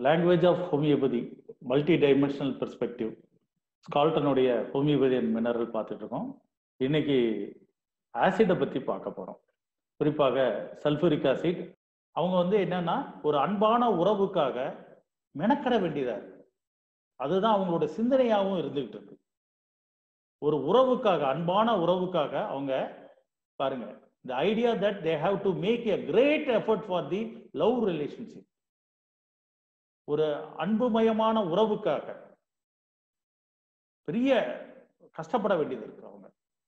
language of homeopathy multi dimensional perspective ஸ்கால்டனுடைய homeopathy and mineral பார்த்துட்டு இருக்கோம் இன்னைக்கு ஆசிடை பற்றி பார்க்க போகிறோம் குறிப்பாக சல்ஃபூரிக் ஆசிட் அவங்க வந்து என்னன்னா ஒரு அன்பான உறவுக்காக மெனக்கட வேண்டியதா இருக்கு அதுதான் அவங்களோட சிந்தனையாகவும் இருந்துகிட்டு இருக்கு ஒரு உறவுக்காக அன்பான உறவுக்காக அவங்க பாருங்க the idea that they have to make a great effort for the love relationship ஒரு அன்புமயமான உறவுக்காக பெரிய கஷ்டப்பட வேண்டியது இருக்கு அவங்க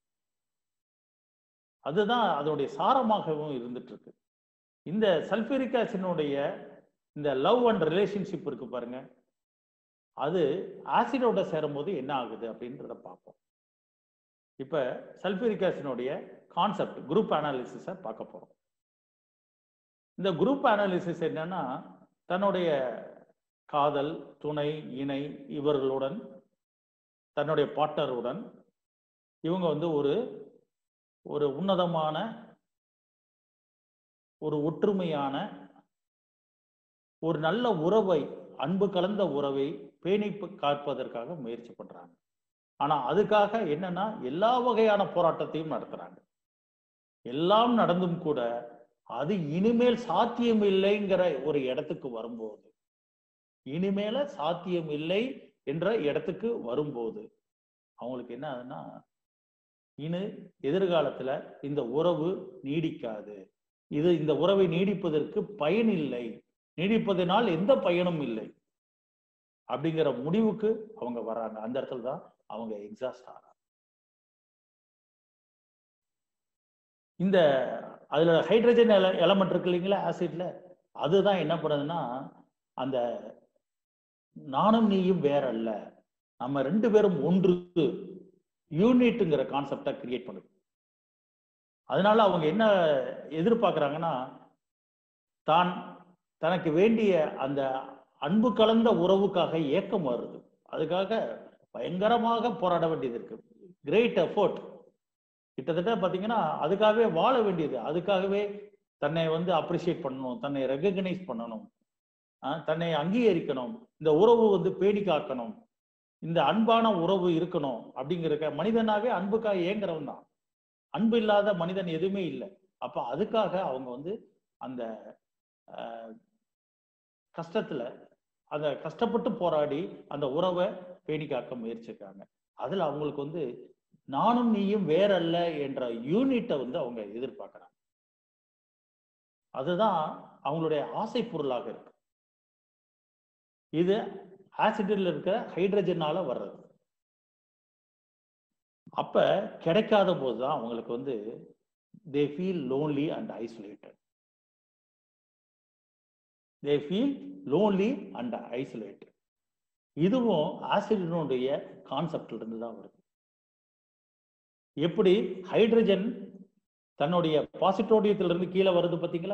அதுதான் அதனுடைய சாரமாகவும் இருந்துட்டு இருக்கு இந்த சல்பூரிக் ஆசினுடைய இந்த லவ் அண்ட் ரிலேஷன்ஷிப் இருக்கு பாருங்க அது ஆசிடோட சேரும்போது என்ன ஆகுது அப்படின்றத பார்ப்போம் இப்ப சல்பூரிக் ஆசினுடைய கான்செப்ட் குரூப் அனாலிசிஸை பார்க்க போறோம் இந்த குரூப் அனாலிசிஸ் என்னன்னா தன்னுடைய காதல் துணை இணை இவர்களுடன் தன்னுடைய பார்ட்னருடன் இவங்க வந்து ஒரு ஒரு உன்னதமான ஒரு ஒற்றுமையான ஒரு நல்ல உறவை அன்பு கலந்த உறவை பேணி காப்பதற்காக முயற்சி பண்றாங்க ஆனா அதுக்காக என்னன்னா எல்லா வகையான போராட்டத்தையும் நடத்துறாங்க எல்லாம் நடந்தும் கூட அது இனிமேல் சாத்தியம் இல்லைங்கிற ஒரு இடத்துக்கு வரும்போது இனிமேல சாத்தியம் இல்லை என்ற இடத்துக்கு வரும்போது அவங்களுக்கு என்ன ஆகுதுன்னா இனி எதிர்காலத்துல இந்த உறவு நீடிக்காது இது இந்த உறவை நீடிப்பதற்கு பயன் இல்லை நீடிப்பதனால் எந்த பயனும் இல்லை அப்படிங்கிற முடிவுக்கு அவங்க வராங்க அந்த இடத்துல தான் அவங்க எக்ஸாஸ்ட் ஆகிறாங்க இந்த அதுல ஹைட்ரஜன் எலமெண்ட் இருக்கு இல்லைங்களா ஆசிட்ல அதுதான் என்ன பண்ணுதுன்னா அந்த நானும் நீயும் வேற அல்ல நம்ம ரெண்டு பேரும் ஒன்று யூனிட்டுங்கிற கான்செப்டை கிரியேட் பண்ணுது அதனால அவங்க என்ன எதிர்பார்க்குறாங்கன்னா தான் தனக்கு வேண்டிய அந்த அன்பு கலந்த உறவுக்காக ஏக்கம் வருது அதுக்காக பயங்கரமாக போராட வேண்டியது இருக்கு கிரேட் எஃபோர்ட் கிட்டத்தட்ட பார்த்தீங்கன்னா அதுக்காகவே வாழ வேண்டியது அதுக்காகவே தன்னை வந்து அப்ரிஷியேட் பண்ணணும் தன்னை ரெகக்னைஸ் பண்ணணும் தன்னை அங்கீகரிக்கணும் இந்த உறவு வந்து பேணி காக்கணும் இந்த அன்பான உறவு இருக்கணும் அப்படிங்கிற மனிதனாவே அன்புக்காக ஏங்குறவன் தான் அன்பு இல்லாத மனிதன் எதுவுமே இல்லை அப்ப அதுக்காக அவங்க வந்து அந்த கஷ்டத்துல அந்த கஷ்டப்பட்டு போராடி அந்த உறவை பேணி காக்க முயற்சிருக்காங்க அதுல அவங்களுக்கு வந்து நானும் நீயும் வேற அல்ல என்ற யூனிட்டை வந்து அவங்க எதிர்பார்க்கறாங்க அதுதான் அவங்களுடைய ஆசை பொருளாக இருக்கு இது ஆசிடில் இருக்கிற ஹைட்ரஜனால வர்றது அப்ப கிடைக்காத போதுதான் அவங்களுக்கு வந்து they feel lonely and isolated they feel lonely and isolated இதுவும் ஆசிடினுடைய கான்செப்ட்ல இருந்து தான் வருது எப்படி ஹைட்ரஜன் தன்னுடைய பாசிட்டோடியத்திலிருந்து கீழே வருது பார்த்தீங்களா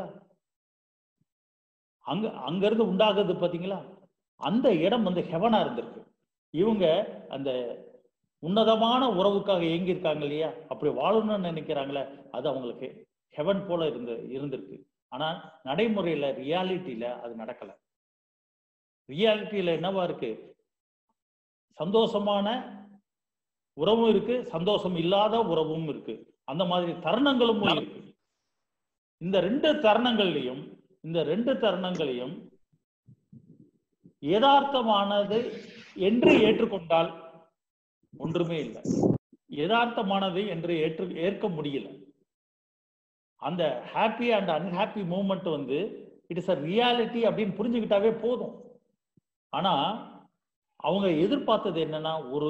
அங்க அங்கிருந்து உண்டாகுது பார்த்தீங்களா அந்த இடம் வந்து ஹெவனா இருந்திருக்கு இவங்க அந்த உன்னதமான உறவுக்காக இயங்கியிருக்காங்க இல்லையா அப்படி வாழணும்னு நினைக்கிறாங்களே அது அவங்களுக்கு ஹெவன் போல இருந்து இருந்திருக்கு ஆனா நடைமுறையில ரியாலிட்டியில அது நடக்கல ரியாலிட்டியில என்னவா இருக்கு சந்தோஷமான உறவும் இருக்கு சந்தோஷம் இல்லாத உறவும் இருக்கு அந்த மாதிரி தருணங்களும் இருக்கு இந்த ரெண்டு தருணங்கள்லையும் இந்த ரெண்டு தருணங்களையும் யதார்த்தமானது என்று ஏற்றுக்கொண்டால் ஒன்றுமே இல்லை யதார்த்தமானது என்று ஏற்று ஏற்க முடியல அந்த ஹாப்பி அண்ட் அன்ஹாப்பி மூமெண்ட் வந்து இட் இஸ் அ ரியாலிட்டி அப்படின்னு புரிஞ்சுக்கிட்டாவே போதும் ஆனா அவங்க எதிர்பார்த்தது என்னன்னா ஒரு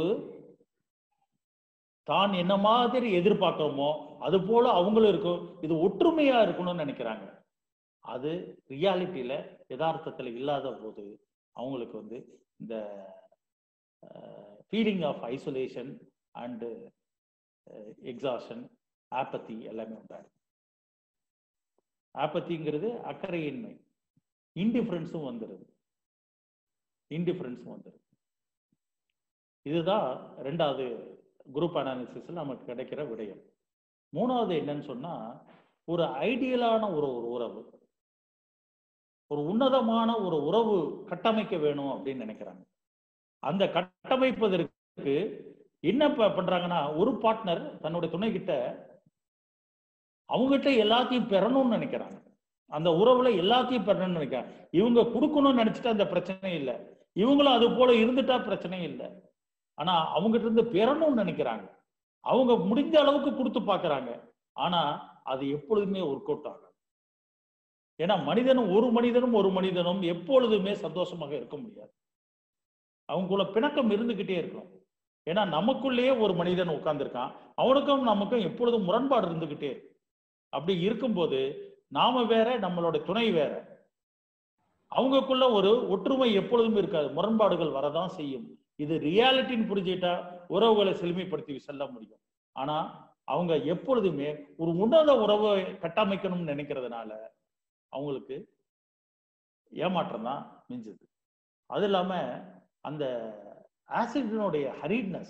தான் என்ன மாதிரி எதிர்பார்க்கிறோமோ அது போல அவங்களும் இருக்கும் இது ஒற்றுமையா இருக்கணும்னு நினைக்கிறாங்க அது ரியாலிட்டியில யதார்த்தத்துல இல்லாத போது அவங்களுக்கு வந்து இந்த feeling of isolation and exhaustion apathy எல்லாமே உண்டாரு ஆப்பத்திங்கிறது அக்கறையின்மை இன்டிஃபரன்ஸும் வந்துடுது இன்டிஃபரன்ஸும் வந்துடுது இதுதான் ரெண்டாவது குரூப் அனாலிசிஸ்ல நமக்கு கிடைக்கிற விடயம் மூணாவது என்னன்னு சொன்னா ஒரு ஐடியலான ஒரு ஒரு உறவு ஒரு உன்னதமான ஒரு உறவு கட்டமைக்க வேணும் அப்படின்னு நினைக்கிறாங்க அந்த கட்டமைப்பதற்கு என்ன ப- பண்றாங்கன்னா ஒரு பார்ட்னர் தன்னுடைய துணை கிட்ட அவங்ககிட்ட எல்லாத்தையும் பெறணும்னு நினைக்கிறாங்க அந்த உறவுல எல்லாத்தையும் பெறணும்னு நினைக்கிறாங்க இவங்க கொடுக்கணும்னு நினைச்சிட்டா அந்த பிரச்சனை இல்லை இவங்களும் அது போல இருந்துட்டா பிரச்சனை இல்லை ஆனா அவங்ககிட்ட இருந்து பெறணும்னு நினைக்கிறாங்க அவங்க முடிஞ்ச அளவுக்கு கொடுத்து பார்க்கறாங்க ஆனா அது எப்பொழுதுமே ஒர்க் அவுட் ஆகும் ஏன்னா மனிதனும் ஒரு மனிதனும் ஒரு மனிதனும் எப்பொழுதுமே சந்தோஷமாக இருக்க முடியாது அவங்களுக்குள்ள பிணக்கம் இருந்துகிட்டே இருக்கும் ஏன்னா நமக்குள்ளேயே ஒரு மனிதன் உட்கார்ந்திருக்கான் அவனுக்கும் நமக்கும் எப்பொழுதும் முரண்பாடு இருந்துகிட்டே இருக்கு அப்படி இருக்கும்போது நாம வேற நம்மளோட துணை வேற அவங்களுக்குள்ள ஒரு ஒற்றுமை எப்பொழுதும் இருக்காது முரண்பாடுகள் வரதான் செய்யும் இது ரியாலிட்டின்னு புரிஞ்சுக்கிட்டா உறவுகளை செழுமைப்படுத்தி செல்ல முடியும் ஆனா அவங்க எப்பொழுதுமே ஒரு உன்னத உறவை கட்டமைக்கணும்னு நினைக்கிறதுனால அவங்களுக்கு ஏமாற்றம் தான் மிஞ்சுது அது இல்லாம அந்த ஆசிடினுடைய ஹரீட்னஸ்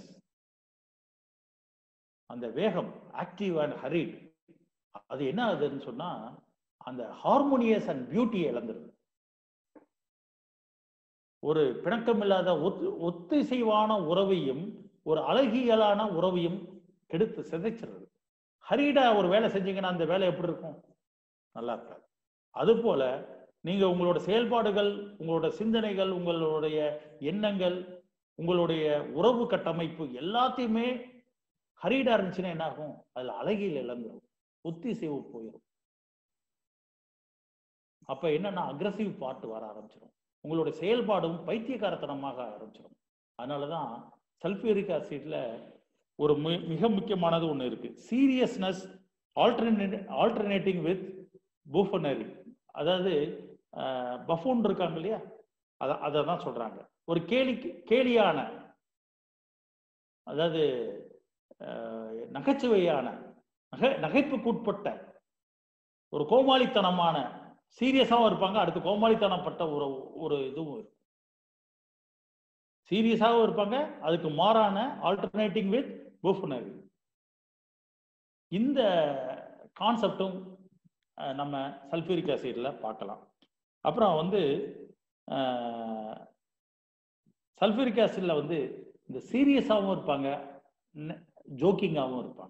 அந்த வேகம் ஆக்டிவ் அண்ட் ஹரீட் அது என்ன ஆகுதுன்னு சொன்னா அந்த ஹார்மோனியஸ் அண்ட் பியூட்டி இழந்துருது ஒரு பிணக்கமில்லாத ஒத்து ஒத்திசைவான உறவையும் ஒரு அழகியலான உறவையும் கெடுத்து சிதைச்சிருது ஹரீடா ஒரு வேலை செஞ்சீங்கன்னா அந்த வேலை எப்படி இருக்கும் நல்லா இருக்காது அது போல நீங்க உங்களோட செயல்பாடுகள் உங்களோட சிந்தனைகள் உங்களுடைய எண்ணங்கள் உங்களுடைய உறவு கட்டமைப்பு எல்லாத்தையுமே ஹரீடா இருந்துச்சுன்னா என்ன ஆகும் அதுல அழகியல் இழந்துரும் ஒத்திசைவு போயிடும் அப்ப என்னன்னா அக்ரஸிவ் பார்ட் வர ஆரம்பிச்சிடும் உங்களுடைய செயல்பாடும் பைத்தியக்காரத்தனமாக ஆரம்பிச்சிடும் அதனாலதான் சல்ஃபியூரிக் ஆசிட்ல ஒரு மி- மிக முக்கியமானது ஒண்ணு இருக்கு seriousness alternate alternating with buffoonery அதாவது பஃபூன் இருக்காங்க இல்லையா அத அதை தான் சொல்றாங்க ஒரு கேலி கேலியான அதாவது அஹ், நகைச்சுவையான நகை நகைப்புக்குட்பட்ட ஒரு கோமாளித்தனமான சீரியஸாவும் இருப்பாங்க அடுத்து கோமாளித்தனப்பட்ட ஒரு ஒரு இதுவும் இருக்கும் சீரியஸாகவும் இருப்பாங்க அதுக்கு மாறான ஆல்டர்னேட்டிங் வித் பூஃபனரி இந்த கான்செப்டும் நம்ம சல்ஃபியூரிக் ஆசிட்ல பார்க்கலாம் அப்புறம் வந்து சல்ஃபியூரிக் ஆசிட்ல வந்து இந்த சீரியஸாகவும் இருப்பாங்க ஜோக்கிங்காகவும் இருப்பாங்க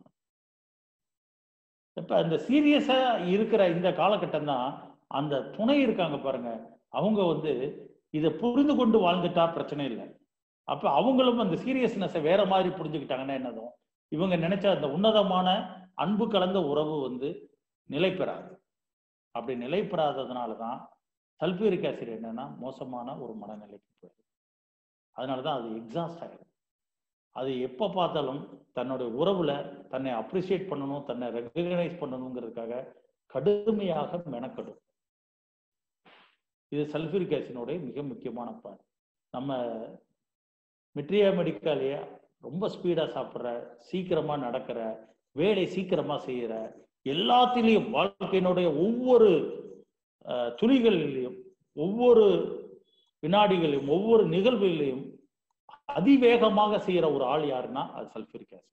இப்ப இந்த சீரியஸா இருக்கிற இந்த காலகட்டம் தான் அந்த துணை இருக்காங்க பாருங்க அவங்க வந்து இதை புரிந்து கொண்டு வாழ்ந்துட்டா பிரச்சனை இல்லை அப்ப அவங்களும் அந்த சீரியஸ்னஸை வேற மாதிரி புரிஞ்சுக்கிட்டாங்கன்னா என்னதும் இவங்க நினைச்ச அந்த உன்னதமான அன்பு கலந்த உறவு வந்து நிலை பெறாது அப்படி நிலை பெறாததுனால தான் சல்பியூரிக் ஆசிட் என்னன்னா மோசமான ஒரு மனநிலைக்கு போயிடும் அதனால தான் அது எக்ஸாஸ்ட் ஆகிடும் அது எப்போ பார்த்தாலும் தன்னுடைய உறவுல தன்னை அப்ரிசியேட் பண்ணணும் தன்னை ரெகனைஸ் பண்ணணுங்கிறதுக்காக கடுமையாக மெனக்கடும் இது சல்ஃபியூரிக் ஆசிடோடைய மிக முக்கியமான பார்ட் நம்ம மெட்ரியா மெடிக்காலேயே ரொம்ப ஸ்பீடா சாப்பிட்ற சீக்கிரமா நடக்கிற வேலை சீக்கிரமா செய்யற எல்லாத்திலையும் வாழ்க்கையினுடைய ஒவ்வொரு அஹ், துளிகளிலையும் ஒவ்வொரு வினாடிகளையும் ஒவ்வொரு நிகழ்வுகளையும் அதிவேகமாக செய்யற ஒரு ஆள் யாருன்னா அது சல்ஃபியூரிக் ஆசிட்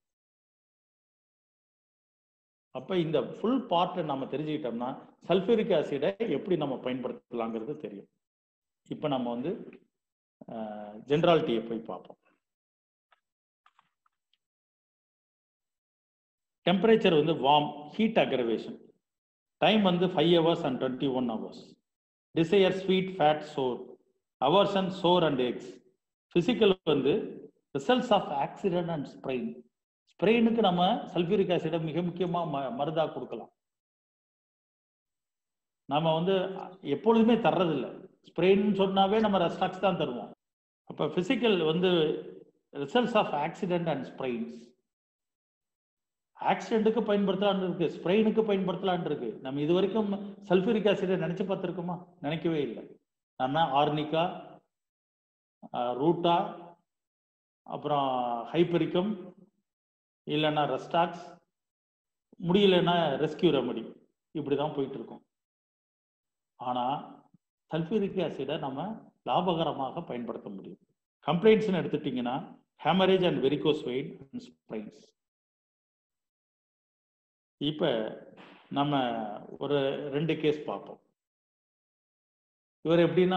அப்ப இந்த ஃபுல் பார்ட்டை நம்ம தெரிஞ்சுக்கிட்டோம்னா சல்ஃபியூரிக் ஆசிடை எப்படி நம்ம பயன்படுத்தலாங்கிறது தெரியும் இப்போ நம்ம வந்து ஜென்ராலிட்டியை போய் பார்ப்போம் டெம்பரேச்சர் வந்து வார்ம் ஹீட் அக்ரவேஷன் டைம் வந்து five hours and twenty one hours desire sweet fat sour aversion sour and ex physical வந்து results of accident and sprain ஸ்ப்ரெயினுக்கு நம்ம சல்ஃபியூரிக் ஆசிடை மிக முக்கியமாக ம மருந்தாக கொடுக்கலாம் நம்ம வந்து எப்பொழுதுமே தர்றதில்லை ஸ்ப்ரெயின் சொன்னாவே நம்ம ரெஸ்டாக்ஸ் தான் தருவோம் அப்போ ஃபிசிக்கல் வந்து results of accident and sprains ஆக்சிடென்ட்டுக்கு பயன்படுத்தலான்னு இருக்கு ஸ்ப்ரெயினுக்கு பயன்படுத்தலான்னு இருக்கு நம்ம இது வரைக்கும் சல்ஃபியூரிக் ஆசிடை நினைச்சு பார்த்துருக்கோமா நினைக்கவே இல்லை நம்ம ஆர்னிகா ரூட்டா அப்புறம் ஹைப்பரிக்கம் இல்லைன்னா ரெஸ்டாக்ஸ் முடியலன்னா ரெஸ்கியூ ரெமடி இப்படி தான் போயிட்டு இருக்கோம் ஆனால் சல்ஃபியூரிக் ஆசிடை நம்ம லாபகரமாக பயன்படுத்த முடியும் கம்ப்ளைண்ட்ஸ்னு எடுத்துட்டிங்கன்னா haemorrhage and varicose vein and sprains இப்போ நம்ம ஒரு ரெண்டு கேஸ் பார்ப்போம் இவர் எப்படின்னா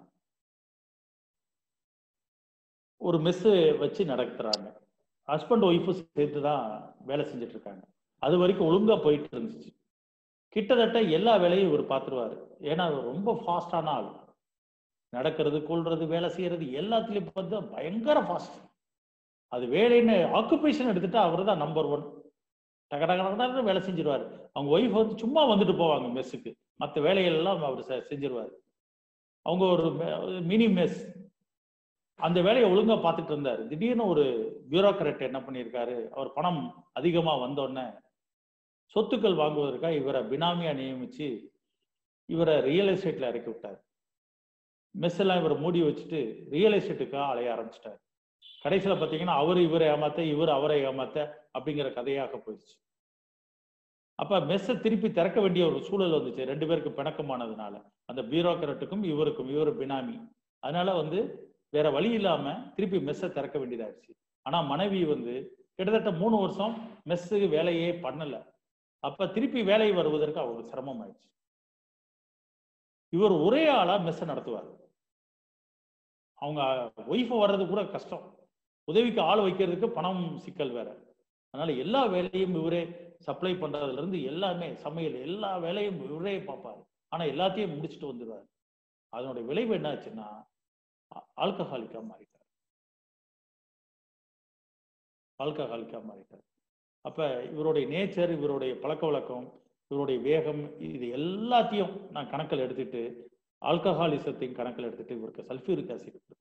ஒரு மெஸ்ஸு வச்சு நடத்துறாங்க ஹஸ்பண்ட் ஒய்ஃபும் சேர்த்து தான் வேலை செஞ்சுட்டு இருக்காங்க அது வரைக்கும் ஒழுங்கா போயிட்டு இருந்துச்சு கிட்டத்தட்ட எல்லா வேலையும் இவர் பார்த்துருவாரு ஏன்னா அவர் ரொம்ப ஃபாஸ்டான ஆள் நடக்கிறது கொள்றது வேலை செய்யறது எல்லாத்துலயும் பார்த்தா பயங்கர ஃபாஸ்ட் அது வேலைன்னு ஆக்குபேஷன் எடுத்துட்டா அவர் தான் நம்பர் ஒன் டக டக டகன்னு வேலை செஞ்சிருவாரு அவங்க ஒய்ஃப் வந்து சும்மா வந்துட்டு போவாங்க மெஸ்ஸுக்கு மற்ற வேலைகள் எல்லாம் அவர் செ- செஞ்சிருவாரு அவங்க ஒரு மினி மெஸ் அந்த வேலையை ஒழுங்கா பார்த்துட்டு இருந்தாரு திடீர்னு ஒரு பியூரோக்ராட் என்ன பண்ணியிருக்காரு அவர் பணம் அதிகமா வந்தோடனே சொத்துக்கள் வாங்குவதற்காக இவரை பினாமியா நியமிச்சு இவரை ரியல் எஸ்டேட்ல இறக்கி விட்டார் மெஸ் எல்லாம் இவரை மூடி வச்சுட்டு ரியல் எஸ்டேட்டுக்காக அலைய ஆரம்பிச்சிட்டார் கடைசியில பாத்தீங்கன்னா அவர் இவரை ஏமாத்த இவர் அவரை ஏமாத்த அப்படிங்கிற கதையாக போயிடுச்சு அப்ப மெஸ்ஸை திருப்பி திறக்க வேண்டிய ஒரு சூழல் வந்துச்சு ரெண்டு பேருக்கு பிணக்கமானதுனால அந்த பியூரோக்ராட்டுக்கும் இவருக்கும் இவர் பினாமி அதனால வந்து வேற வழி இல்லாம திருப்பி மெஸ்ஸை திறக்க வேண்டியதாயிடுச்சு ஆனா மனைவி வந்து கிட்டத்தட்ட மூணு வருஷம் மெஸ்ஸுக்கு வேலையே பண்ணல அப்ப திருப்பி வேலை வருவதற்கு அவங்களுக்கு சிரமம் ஆயிடுச்சு இவர் ஒரே ஆளா மெஸ்ஸை நடத்துவார் அவங்க ஒய்ஃப் வர்றது கூட கஷ்டம் உதவிக்கு ஆள் வைக்கிறதுக்கு பணம் சிக்கல் வேற அதனால எல்லா வேலையும் இவரே சப்ளை பண்றதுல இருந்து எல்லாமே சமையல் எல்லா வேலையும் இவரே பார்ப்பாரு ஆனா எல்லாத்தையும் முடிச்சுட்டு வந்துடுவார் அதனுடைய விளைவு என்ன ஆச்சுன்னா ஆல்கஹாலிக்கா மாறிட்டார் ஆல்கஹாலிக்கா மாறிட்டார் அப்ப இவருடைய நேச்சர் இவருடைய பழக்க வழக்கம் இவருடைய வேகம் இது எல்லாத்தையும் நான் கணக்கில் எடுத்துட்டு ஆல்கஹாலிசத்தையும் கணக்கில் எடுத்துட்டு இவருக்கு சல்ஃபியூரிக் ஆசிட் கொடுத்தேன்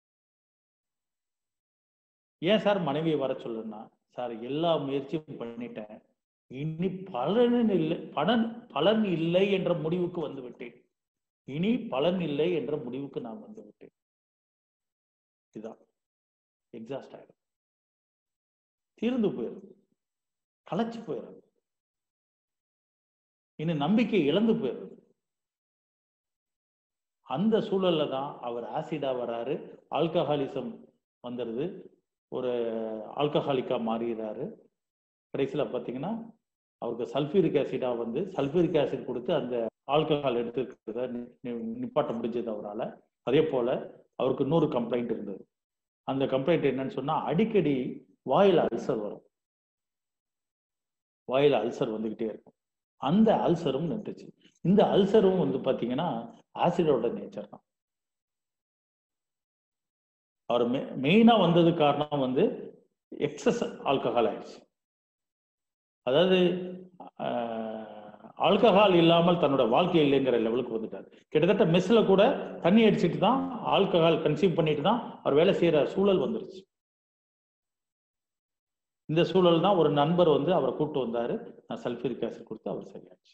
ஏன் சார் மனைவியை வர சொல்லுன்னா சார் எல்லா முயற்சியும் பண்ணிட்டேன் இனி பலன் இல்லை பலன் பலன் இல்லை என்ற முடிவுக்கு வந்து விட்டேன் இனி பலன் இல்லை என்ற முடிவுக்கு நான் வந்து விட்டேன் இதுதான் எக்ஸாஸ்ட் ஆயிடும் தீர்ந்து போயிடும் களைச்சு போயிடும் இனி நம்பிக்கை இழந்து போயிடும் அந்த சூழல்ல தான் அவர் ஆசிடா வராரு ஆல்கஹாலிசம் வந்துடுது ஒரு ஆல்கஹாலிக்கா மாறிடுறாரு கடைசியில பார்த்தீங்கன்னா அவருக்கு சல்ஃபியூரிக் ஆசிடா வந்து சல்ஃபியூரிக் ஆசிட் கொடுத்து அந்த ஆல்கஹால் எடுத்துக்கிறத நி- நி- நிப்பாட்ட முடிஞ்சது அவரால் அதே போல அவருக்கு இன்னொரு கம்ப்ளைண்ட் இருந்தது அந்த கம்ப்ளைண்ட் என்னன்னு சொன்னா அடிக்கடி வாயில அல்சர் வரும் வாயில அல்சர் வந்துகிட்டே இருக்கும் அந்த அல்சரும் நின்றுச்சு இந்த அல்சரும் வந்து பாத்தீங்கன்னா ஆசிடோட நேச்சர் தான் அவர் மெயினா வந்தது காரணம் வந்து எக்ஸஸ் ஆல்கஹால் ஆயிடுச்சு அதாவது ஆல்கஹால் இல்லாமல் தன்னோட வாழ்க்கை இல்லைங்கிற லெவலுக்கு வந்துட்டார் கிட்டத்தட்ட மெஸ்ல கூட தண்ணி அடிச்சிட்டு தான் ஆல்கஹால் கன்சியூம் பண்ணிட்டு தான் அவர் வேலை செய்யற சூழல் வந்துருச்சு இந்த சூழல் தான் ஒரு நண்பர் வந்து அவரை கூப்பிட்டு வந்தாரு நான் சல்ஃபூரிக் ஆசிட் கொடுத்து அவர் சரியாச்சு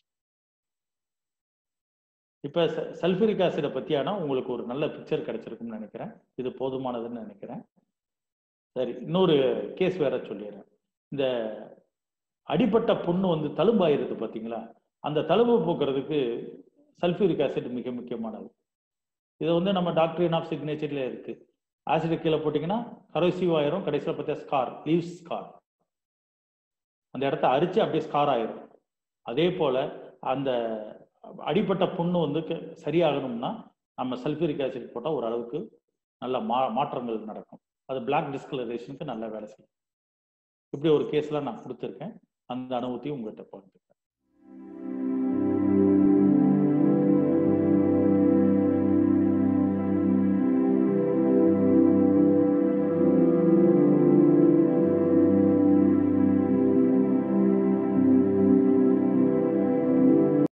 இப்ப சல்ஃபூரிக் ஆசிடை பத்தியான உங்களுக்கு ஒரு நல்ல பிக்சர் கிடைச்சிருக்கும்னு நினைக்கிறேன் இது போதுமானதுன்னு நினைக்கிறேன் சரி இன்னொரு கேஸ் வேற சொல்லிடுறேன் இந்த அடிப்பட்ட புண்ணு வந்து தழும்பாயிருது பாத்தீங்களா அந்த தழும்பு போக்குறதுக்கு சல்ஃபியூரிக் ஆசிட் மிக முக்கியமானது இது வந்து நம்ம டாக்டரின் ஆஃப் சிக்னேச்சர்ல இருக்கு ஆசிட் கீழே போட்டிங்கன்னா கரோசிவ் ஆயிரும் கடைசியில் பார்த்தா ஸ்கார் லீவ் ஸ்கார் அந்த இடத்த அரிச்சு அப்படியே ஸ்கார் ஆயிரும் அதே போல அந்த அடிப்பட்ட புண்ணு வந்து க- சரியாகணும்னா நம்ம சல்ஃபியூரிக் ஆசிட் போட்டால் ஓரளவுக்கு நல்ல மா மாற்றங்கள் நடக்கும் அது பிளாக் டிஸ்கலரேஷனுக்கு நல்ல வேலை செய்யும் இப்படி ஒரு கேஸ்லாம் நான் கொடுத்துருக்கேன் அந்த அனுபவத்தையும் உங்கள்கிட்ட பகிர்ந்து